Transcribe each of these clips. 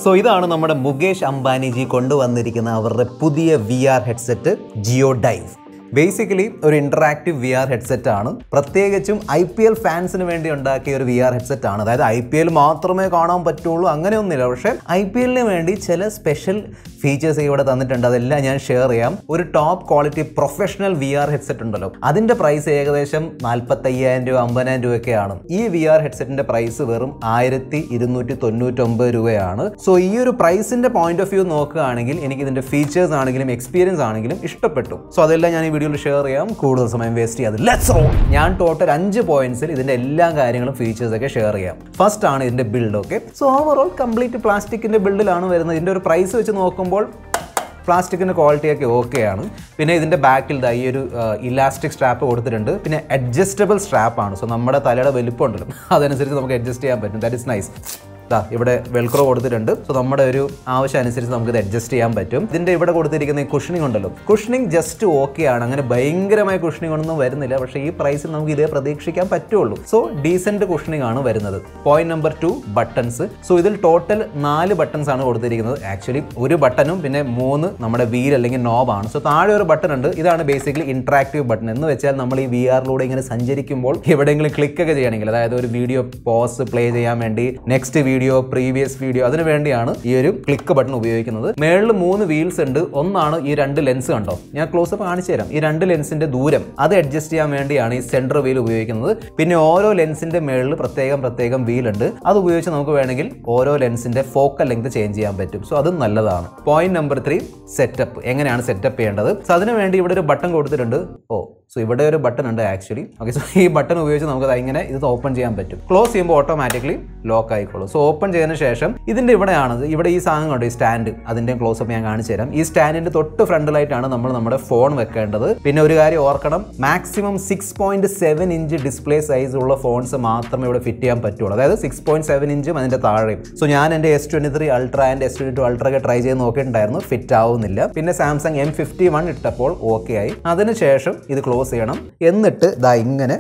so ഇതാണ് നമ്മുടെ മുകേഷ് അംബാനിജി കൊണ്ടുവന്നിരിക്കുന്ന അവരുടെ പുതിയ V R headset Jio dive basically ഒരു ഇന്ററാക്റ്റീവ് വി ആർ ഹെഡ്സെറ്റ് ആണ് പ്രത്യേകിച്ചും ഐ പി എൽ ഫാൻസിന് വേണ്ടി ഉണ്ടാക്കിയ ഒരു വി ആർ ഹെഡ്സെറ്റ് ആണ് അതായത് ഐ പി എൽ മാത്രമേ കാണാൻ പറ്റുള്ളൂ അങ്ങനെയൊന്നുമില്ല പക്ഷേ ഐ പി എല്ലിന് വേണ്ടി ചില സ്പെഷ്യൽ ഫീച്ചേഴ്സ് ഇവിടെ തന്നിട്ടുണ്ട് അതെല്ലാം ഞാൻ ഷെയർ ചെയ്യാം ഒരു top quality professional V R headset ഉണ്ടല്ലോ അതിന്റെ പ്രൈസ് ഏകദേശം നാൽപ്പത്തയ്യായിരം രൂപ അമ്പതിനായിരം രൂപയൊക്കെയാണ് ഈ വി ആർ ഹെഡ്സെറ്റിന്റെ പ്രൈസ് വെറും ആയിരത്തി ഇരുന്നൂറ്റി തൊണ്ണൂറ്റൊമ്പത് രൂപയാണ് സോ ഈ ഒരു പ്രൈസിന്റെ പോയിന്റ് ഓഫ് വ്യൂ നോക്കുകയാണെങ്കിൽ എനിക്ക് ഇതിന്റെ ഫീച്ചേഴ്സ് ആണെങ്കിലും എക്സ്പീരിയൻസ് ആണെങ്കിലും ഇഷ്ടപ്പെട്ടു സോ അതെല്ലാം ഞാൻ ഈ വീഡിയോയിൽ ഷെയർ ചെയ്യാം കൂടുതൽ സമയം വേസ്റ്റ് ചെയ്യാതെ ലെറ്റ്സ് ഞാൻ ടോട്ടൽ അഞ്ച് പോയിന്റ്സിൽ ഇതിന്റെ എല്ലാ കാര്യങ്ങളും ഫീച്ചേഴ്സ് ഒക്കെ ഷെയർ ചെയ്യാം ഫസ്റ്റ് ആണ് ഇതിന്റെ build okay so overall complete പ്ലാസ്റ്റിക്കിന്റെ ബിൽഡിലാണ് വരുന്നത് ഇതിന്റെ ഒരു പ്രൈസ് വെച്ച് നോക്കുമ്പോൾ പ്ലാസ്റ്റിക്കിൻ്റെ ക്വാളിറ്റിയൊക്കെ ഓക്കെയാണ് പിന്നെ ഇതിൻ്റെ ബാക്കിൽ ദാ ഈ ഒരു ഇലാസ്റ്റിക് സ്ട്രാപ്പ് കൊടുത്തിട്ടുണ്ട് പിന്നെ അഡ്ജസ്റ്റബിൾ സ്ട്രാപ്പാണ് സോ നമ്മുടെ തലയുടെ വലിപ്പം ഉണ്ടല്ലോ അതനുസരിച്ച് നമുക്ക് അഡ്ജസ്റ്റ് ചെയ്യാൻ പറ്റും ദാറ്റ് ഇസ് നൈസ് ദാ ഇവിടെ വെൽക്രോ കൊടുത്തിട്ടുണ്ട് സോ നമ്മുടെ ഒരു ആവശ്യം അനുസരിച്ച് നമുക്ക് ഇത് അഡ്ജസ്റ്റ് ചെയ്യാൻ പറ്റും ഇതിൻ്റെ ഇവിടെ കൊടുത്തിരിക്കുന്ന ഈ കുഷനിങ് ഉണ്ടല്ലോ കുഷനിങ് ജസ്റ്റ് ഓക്കെ ആണ് അങ്ങനെ ഭയങ്കരമായ കുഷനിങ് ഒന്നും വരുന്നില്ല പക്ഷേ ഈ പ്രൈസിൽ നമുക്ക് ഇതേ പ്രതീക്ഷിക്കാൻ പറ്റുള്ളൂ സോ ഡീസെന്റ് കുഷനിങ് ആണ് വരുന്നത് point number two buttons so ഇതിൽ ടോട്ടൽ നാല് ബട്ടൺസ് ആണ് കൊടുത്തിരിക്കുന്നത് ആക്ച്വലി ഒരു ബട്ടണും പിന്നെ മൂന്ന് നമ്മുടെ വീൽ അല്ലെങ്കിൽ നോബാണ് സോ താഴെ ഒരു ബട്ടൺ ഉണ്ട് ഇതാണ് ബേസിക്കലി ഇന്ററാക്റ്റീവ് ബട്ടൺ എന്ന് വെച്ചാൽ നമ്മൾ ഈ വി ആറിലൂടെ ഇങ്ങനെ സഞ്ചരിക്കുമ്പോൾ എവിടെയെങ്കിലും ക്ലിക്ക് ഒക്കെ ചെയ്യണമെങ്കിൽ അതായത് ഒരു വീഡിയോ പോസ് പ്ലേ ചെയ്യാൻ വേണ്ടി നെക്സ്റ്റ് വീഡിയോ പ്രീവിയസ് വീഡിയോ അതിനു വേണ്ടിയാണ് ഈ ഒരു ക്ലിക്ക് ബട്ടൺ ഉപയോഗിക്കുന്നത് മേളിൽ മൂന്ന് വീൽസ് ഉണ്ട് ഒന്നാണ് ഈ രണ്ട് ലെൻസ് കണ്ടോ ഞാൻ ക്ലോസപ്പ് കാണിച്ചു തരാം ഈ രണ്ട് ലെൻസിന്റെ ദൂരം അത് അഡ്ജസ്റ്റ് ചെയ്യാൻ വേണ്ടിയാണ് ഈ സെൻട്രൽ വീൽ ഉപയോഗിക്കുന്നത് പിന്നെ ഓരോ ലെൻസിന്റെ മേളിൽ പ്രത്യേകം പ്രത്യേകം വീൽ ഉണ്ട് അത് ഉപയോഗിച്ച് നമുക്ക് വേണമെങ്കിൽ ഓരോ ലെൻസിന്റെ ഫോക്കൽ ലെങ്ത് ചേഞ്ച് ചെയ്യാൻ പറ്റും സോ അത് നല്ലതാണ് പോയിന്റ് നമ്പർ ത്രീ സെറ്റപ്പ് എങ്ങനെയാണ് സെറ്റപ്പ് ചെയ്യേണ്ടത് സോ അതിന് വേണ്ടി ഇവിടെ ഒരു ബട്ടൺ കൊടുത്തിട്ടുണ്ട് ഓ സോ ഇവിടെ ഒരു ബട്ടൺ ഉണ്ട് ആക്ച്വലി ഓക്കെ സോ ഈ ബട്ടൺ ഉപയോഗിച്ച് നമുക്ക് ഇങ്ങനെ ഇത് ഓപ്പൺ ചെയ്യാൻ പറ്റും ക്ലോസ് ചെയ്യുമ്പോൾ ഓട്ടോമാറ്റിക്കലി ലോക്ക് ആയിക്കോളും സോ ഓപ്പൺ ചെയ്തതിന് ശേഷം ഇതിന്റെ ഇവിടെയാണ് ഇവിടെ ഈ സാധനം കണ്ടോ ഈ സ്റ്റാൻഡ് അതിന്റെ ക്ലോസ് അപ്പ് ഞാൻ കാണിച്ചു തരാം ഈ സ്റ്റാൻഡിന്റെ തൊട്ട് ഫ്രണ്ടിലായിട്ടാണ് നമ്മൾ നമ്മുടെ ഫോൺ വെക്കേണ്ടത് പിന്നെ ഒരു കാര്യം ഓർക്കണം maximum six point seven inch display size ഉള്ള ഫോൺസ് മാത്രമേ ഇവിടെ ഫിറ്റ് ചെയ്യാൻ പറ്റുള്ളൂ അതായത് സിക്സ് പോയിന്റ് സെവൻ ഇഞ്ചും അതിന്റെ താഴെയും സോ ഞാൻ എൻ്റെ S twenty three ultra and S twenty two ultra ഒക്കെ ട്രൈ ചെയ്ത് നോക്കിയിട്ടുണ്ടായിരുന്നു ഫിറ്റ് ആവുന്നില്ല പിന്നെ സാംസങ് എം ഫിഫ്റ്റി വൺ ഇട്ടപ്പോൾ ഓക്കെ ആയി അതിനുശേഷം ഇത് ക്ലോസ് ചെയ്യണം എന്നിട്ട് ദാ ഇങ്ങനെ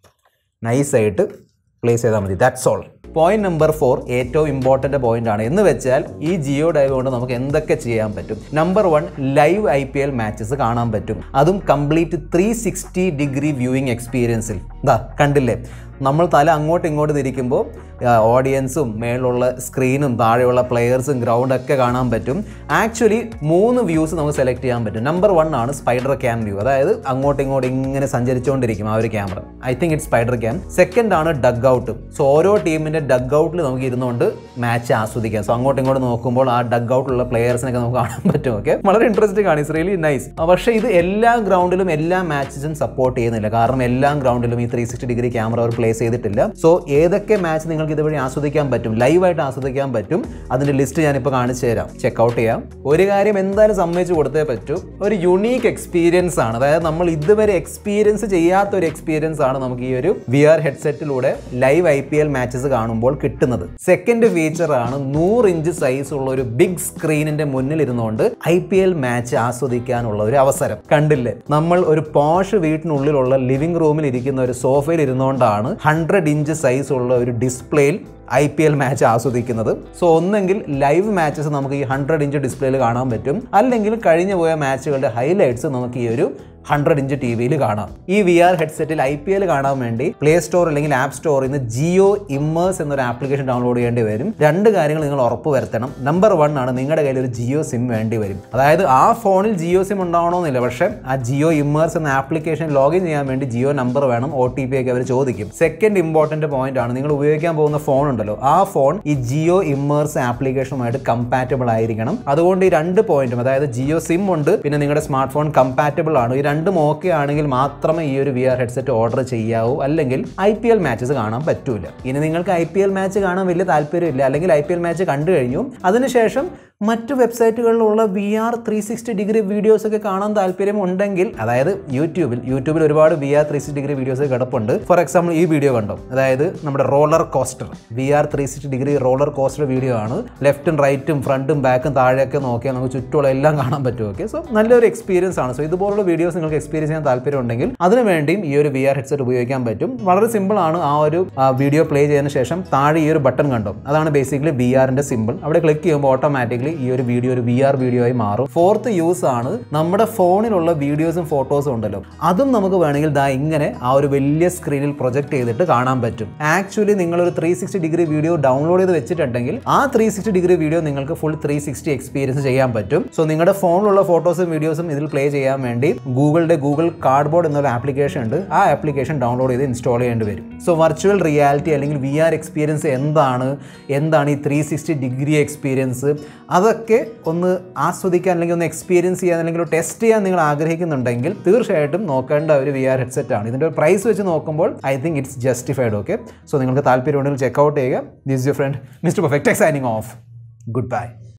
നൈസായിട്ട് പ്ലേസ് ചെയ്താൽ മതി that's all point number four ഏറ്റവും ഇമ്പോർട്ടൻ്റ് പോയിന്റ് ആണ് എന്ന് വെച്ചാൽ ഈ ജിയോ ഡൈവ് കൊണ്ട് നമുക്ക് എന്തൊക്കെ ചെയ്യാൻ പറ്റും number one live I P L matches കാണാൻ പറ്റും അതും complete three sixty degree viewing എക്സ്പീരിയൻസിൽ ദാ കണ്ടില്ലേ നമ്മൾ തല അങ്ങോട്ടും ഇങ്ങോട്ടും തിരിക്കുമ്പോൾ ഓഡിയൻസും മേളിലുള്ള സ്ക്രീനും താഴെയുള്ള പ്ലെയേഴ്സും ഗ്രൗണ്ടൊക്കെ കാണാൻ പറ്റും ആക്ച്വലി മൂന്ന് വ്യൂസ് നമുക്ക് സെലക്ട് ചെയ്യാൻ പറ്റും നമ്പർ വൺ ആണ് സ്പൈഡർ ക്യാം വ്യൂ അതായത് അങ്ങോട്ടും ഇങ്ങോട്ടും ഇങ്ങനെ സഞ്ചരിച്ചുകൊണ്ടിരിക്കും ആ ഒരു camera I think it spider cam second ആണ് ഡഗ് ഔട്ട് സോ ഓരോ ടീമിന്റെ ഡഗ് ഔട്ടിൽ നമുക്ക് ഇരുന്നുകൊണ്ട് മാച്ച് ആസ്വദിക്കാം സോ അങ്ങോട്ടും ഇങ്ങോട്ടും നോക്കുമ്പോൾ ആ ഡഗ് ഔട്ടിലുള്ള പ്ലെയേഴ്സിനൊക്കെ നമുക്ക് കാണാൻ പറ്റും ഓക്കെ വളരെ ഇൻട്രസ്റ്റിംഗ് ആണ് ഇറ്റ്സ് റിയലി നൈസ് പക്ഷേ ഇത് എല്ലാ ഗ്രൗണ്ടിലും എല്ലാ മാച്ചസും സപ്പോർട്ട് ചെയ്യുന്നില്ല കാരണം എല്ലാ ഗ്രൗണ്ടിലും ഈ ത്രീ സിക്സ്റ്റി ഡിഗ്രി ക്യാമറ അവർ പ്ലേസ് ചെയ്തിട്ടില്ല സോ ഏതൊക്കെ മാച്ച് നിങ്ങൾക്ക് ഇതുവഴി ആസ്വദിക്കാൻ പറ്റും ലൈവായിട്ട് ആസ്വദിക്കാൻ പറ്റും അതിന്റെ ലിസ്റ്റ് ഞാനിപ്പോൾ കാണിച്ചു തരാം ചെക്കൗട്ട് ചെയ്യാം ഒരു കാര്യം എന്തായാലും സമ്മതിച്ച് കൊടുത്തേ പറ്റൂ ഒരു യുണീക്ക് എക്സ്പീരിയൻസ് ആണ് അതായത് നമ്മൾ ഇതുവരെ എക്സ്പീരിയൻസ് ചെയ്യാത്ത ഒരു എക്സ്പീരിയൻസ് ആണ് നമുക്ക് ഈ ഒരു വി ആർ ഹെഡ്സെറ്റിലൂടെ live I P L matches കാണുമ്പോൾ കിട്ടുന്നത് സെക്കൻഡ് ഫീച്ചർ ആണ് നൂറ് ഇഞ്ച് സൈസ് ഉള്ള ഒരു ബിഗ് സ്ക്രീനിന്റെ മുന്നിൽ ഇരുന്നുകൊണ്ട് ഐ പി എൽ മാച്ച് ആസ്വദിക്കാനുള്ള ഒരു അവസരം കണ്ടില്ലേ നമ്മൾ ഒരു പോഷ് വീട്ടിനുള്ളിലുള്ള ലിവിംഗ് റൂമിൽ ഇരിക്കുന്ന ഒരു സോഫയിൽ ഇരുന്നുകൊണ്ടാണ് ഹൺഡ്രഡ് ഇഞ്ച് സൈസ് ഉള്ള ഒരു ഡിസ്പ്ലേയിൽ ഐ പി എൽ മാച്ച് ആസ്വദിക്കുന്നത് സോ ഒന്നെങ്കിൽ ലൈവ് മാച്ചസ് നമുക്ക് ഈ ഹൺഡ്രഡ് ഇഞ്ച് ഡിസ്പ്ലേയിൽ കാണാൻ പറ്റും അല്ലെങ്കിൽ കഴിഞ്ഞു പോയ മാച്ചുകളുടെ ഹൈലൈറ്റ്സ് നമുക്ക് ഈ ഒരു ഹൺഡ്രഡ് ഇഞ്ച് ടി വിയിൽ കാണാം ഈ വി ആർ ഹെഡ്സെറ്റിൽ ഐ പി എൽ കാണാൻ വേണ്ടി പ്ലേ സ്റ്റോർ അല്ലെങ്കിൽ ആപ്പ് സ്റ്റോറിൽ നിന്ന് ജിയോ ഇമ്മേഴ്സ് എന്നൊരു ആപ്ലിക്കേഷൻ ഡൗൺലോഡ് ചെയ്യേണ്ടി വരും രണ്ട് കാര്യങ്ങൾ നിങ്ങൾ ഉറപ്പ് വരുത്തണം നമ്പർ വൺ ആണ് നിങ്ങളുടെ കയ്യിൽ ഒരു ജിയോ സിം വേണ്ടി വരും അതായത് ആ ഫോണിൽ ജിയോ സിം ഉണ്ടാവണമെന്നില്ല പക്ഷേ ആ ജിയോ ഇമ്മേഴ്സ് എന്ന ആപ്ലിക്കേഷൻ ലോഗിൻ ചെയ്യാൻ വേണ്ടി ജിയോ നമ്പർ വേണം ഒ ടി പി ഒക്കെ അവർ ചോദിക്കും സെക്കൻഡ് ഇമ്പോർട്ടന്റ് പോയിന്റ് ആണ് നിങ്ങൾ ഉപയോഗിക്കാൻ പോകുന്ന ഫോൺ ഉണ്ടല്ലോ ആ ഫോൺ ഈ ജിയോ ഇമ്മേഴ്സ് ആപ്ലിക്കേഷനുമായിട്ട് കമ്പാറ്റബിൾ ആയിരിക്കണം അതുകൊണ്ട് ഈ രണ്ട് പോയിന്റും അതായത് ജിയോ സിം ഉണ്ട് പിന്നെ നിങ്ങളുടെ സ്മാർട്ട് ഫോൺ കമ്പാറ്റബിൾ ആണ് ഈ രണ്ടും ഓക്കെ ആണെങ്കിൽ മാത്രമേ ഈ ഒരു വി ആർ ഹെഡ്സെറ്റ് ഓർഡർ ചെയ്യാവൂ അല്ലെങ്കിൽ ഐ പി എൽ മാച്ചസ് കാണാൻ പറ്റൂല ഇനി നിങ്ങൾക്ക് ഐ പി എൽ മാച്ച് കാണാൻ വലിയ താല്പര്യമില്ല അല്ലെങ്കിൽ ഐ പി എൽ മാച്ച് കണ്ടു കഴിഞ്ഞു അതിനുശേഷം മറ്റു വെബ്സൈറ്റുകളിലുള്ള V R three sixty degree videos ഒക്കെ കാണാൻ താല്പര്യം ഉണ്ടെങ്കിൽ അതായത് യൂട്യൂബിൽ യൂട്യൂബിൽ ഒരുപാട് V R three sixty degree videos കിടപ്പുണ്ട് ഫോർ എക്സാമ്പിൾ ഈ വീഡിയോ കണ്ടോ അതായത് നമ്മുടെ roller coaster V V R three sixty degree roller coaster video ആണ് ലെഫ്റ്റും റൈറ്റും ഫ്രണ്ടും ബാക്കും താഴെയൊക്കെ നോക്കിയാൽ നമുക്ക് ചുറ്റുമുള്ള എല്ലാം കാണാൻ പറ്റും ഓക്കെ സോ നല്ലൊരു എക്സ്പീരിയൻസ് ആണ് സോ ഇതുപോലുള്ള വീഡിയോസ് നിങ്ങൾക്ക് എക്സ്പീരിയൻസ് ചെയ്യാൻ താല്പര്യം ഉണ്ടെങ്കിൽ അതിനു വേണ്ടിയും ഈ ഒരു വി ആർ ഹെഡ്സെറ്റ് ഉപയോഗിക്കാൻ പറ്റും വളരെ സിമ്പിൾ ആണ് ആ ഒരു വീഡിയോ പ്ലേ ചെയ്തതിന് ശേഷം താഴെ ഈ ഒരു ബട്ടൺ കണ്ടോ അതാണ് ബേസിക്കലി വി ആറിന്റെ സിമ്പിൾ അവിടെ ക്ലിക്ക് ചെയ്യുമ്പോൾ ഓട്ടോമാറ്റിക്കലി ഈ ഒരു വീഡിയോ ഒരു വി ആർ വീഡിയോ ആയി മാറും ഫോർത്ത് യൂസ് ആണ് നമ്മുടെ ഫോണിലുള്ള വീഡിയോസും ഫോട്ടോസും ഉണ്ടല്ലോ അതും നമുക്ക് വേണമെങ്കിൽ ദാ ഇങ്ങനെ ആ ഒരു വലിയ സ്ക്രീനിൽ പ്രൊജക്ട് ചെയ്തിട്ട് കാണാൻ പറ്റും ആക്ച്വലി നിങ്ങളൊരു three sixty degree video download ചെയ്ത് വെച്ചിട്ടുണ്ടെങ്കിൽ ആ ത്രീ സിക്സ്റ്റി ഡിഗ്രി വീഡിയോ നിങ്ങൾക്ക് ഫുൾ ത്രീ സിക്സ്റ്റി എക്സ്പീരിയൻസ് ചെയ്യാൻ പറ്റും സോ നിങ്ങളുടെ ഫോണിലുള്ള ഫോട്ടോസും വീഡിയോസും ഇതിൽ പ്ലേ ചെയ്യാൻ വേണ്ടി ഗൂഗിളിന്റെ ഗൂഗിൾ കാർഡ്ബോർഡ് എന്നൊരു ആപ്ലിക്കേഷൻ ഉണ്ട് ആ ആപ്ലിക്കേഷൻ ഡൗൺലോഡ് ചെയ്ത് ഇൻസ്റ്റാൾ ചെയ്യേണ്ടി വരും സോ വെർച്വൽ റിയാലിറ്റി അല്ലെങ്കിൽ വി ആർ എക്സ്പീരിയൻസ് എന്താണ് എന്താണ് ഈ ത്രീ സിക്സ്റ്റി ഡിഗ്രി എക്സ്പീരിയൻസ് അതൊക്കെ ഒന്ന് ആസ്വദിക്കാൻ അല്ലെങ്കിൽ ഒന്ന് എക്സ്പീരിയൻസ് ചെയ്യാൻ അല്ലെങ്കിൽ ടെസ്റ്റ് ചെയ്യാൻ നിങ്ങൾ ആഗ്രഹിക്കുന്നുണ്ടെങ്കിൽ തീർച്ചയായിട്ടും നോക്കേണ്ട ഒരു വി ആർ ഹെഡ്സെറ്റ് ആണ് ഇതിൻ്റെ പ്രൈസ് വെച്ച് നോക്കുമ്പോൾ I think it's justified okay so നിങ്ങൾക്ക് താല്പര്യമുണ്ടെങ്കിൽ ചെക്കൗട്ട് ചെയ്യുക this your friend mister perfect signing off good by